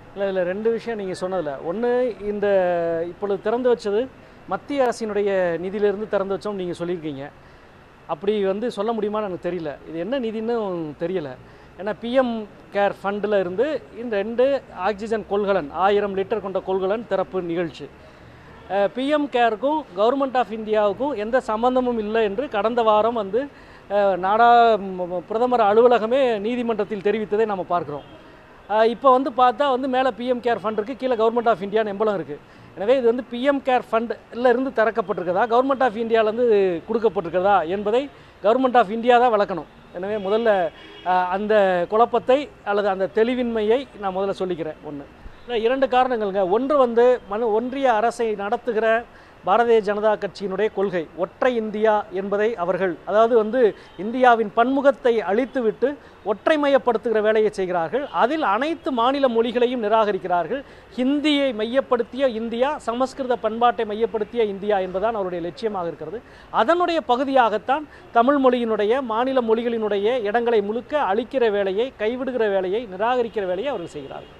இல்லை இதில் ரெண்டு விஷயம் நீங்கள் சொன்னதில் ஒன்று இந்த இப்பொழுது திறந்து வச்சது மத்திய அரசினுடைய நிதியிலிருந்து திறந்து வச்சோம் நீங்கள் சொல்லியிருக்கீங்க அப்படி வந்து சொல்ல முடியுமான்னு எனக்கு தெரியல இது என்ன நிதின்னு தெரியல ஏன்னா பிஎம் கேர் ஃபண்டில் இருந்து இந்த ரெண்டு ஆக்சிஜன் கொள்கலன் ஆயிரம் லிட்டர் கொண்ட கொள்கலன் திறப்பு நிகழ்ச்சி பிஎம் கேருக்கும் கவர்மெண்ட் ஆஃப் இந்தியாவுக்கும் எந்த சம்பந்தமும் இல்லை என்று கடந்த வாரம் வந்து அஹ், நாடா ம- ம- பிரதமர் அலுவலகமே நீதிமன்றத்தில் தெரிவித்ததை நம்ம பார்க்குறோம் இப்போ வந்து பார்த்தா வந்து மேலே பிஎம் கேர் ஃபண்ட் இருக்குது கீழே கவர்மெண்ட் ஆஃப் இந்தியான்னு எம்பளம் இருக்குது எனவே இது வந்து பிஎம் கேர் ஃபண்டில் இருந்து திறக்கப்பட்டிருக்கதா கவர்மெண்ட் ஆஃப் இந்தியாவிலேருந்து கொடுக்கப்பட்டிருக்கிறதா என்பதை கவர்மெண்ட் ஆஃப் இந்தியா தான் விளக்கணும் எனவே முதல்ல அஹ், அந்த குழப்பத்தை அல்லது அந்த தெளிவின்மையை நான் முதல்ல சொல்லிக்கிறேன் ஒன்று இரண்டு காரணங்கள்ங்க ஒன்று வந்து மனு ஒன்றிய அரசை நடத்துகிற பாரதிய ஜனதா கட்சியினுடைய கொள்கை ஒற்றை இந்தியா என்பதை அவர்கள் அதாவது வந்து இந்தியாவின் பன்முகத்தை அழித்துவிட்டு ஒற்றைமயப்படுத்துகிற வேலையை செய்கிறார்கள் அதில் அனைத்து மாநில மொழிகளையும் நிராகரிக்கிறார்கள் ஹிந்தியை மையப்படுத்திய இந்தியா சமஸ்கிருத பண்பாட்டை மையப்படுத்திய இந்தியா என்பதுதான் அவருடைய லட்சியமாக இருக்கிறது அதனுடைய பகுதியாகத்தான் தமிழ் மொழியினுடைய மாநில மொழிகளினுடைய இடங்களை முழுக்க அழிக்கிற வேலையை கைவிடுகிற வேலையை நிராகரிக்கிற வேலையை அவர்கள் செய்கிறார்கள்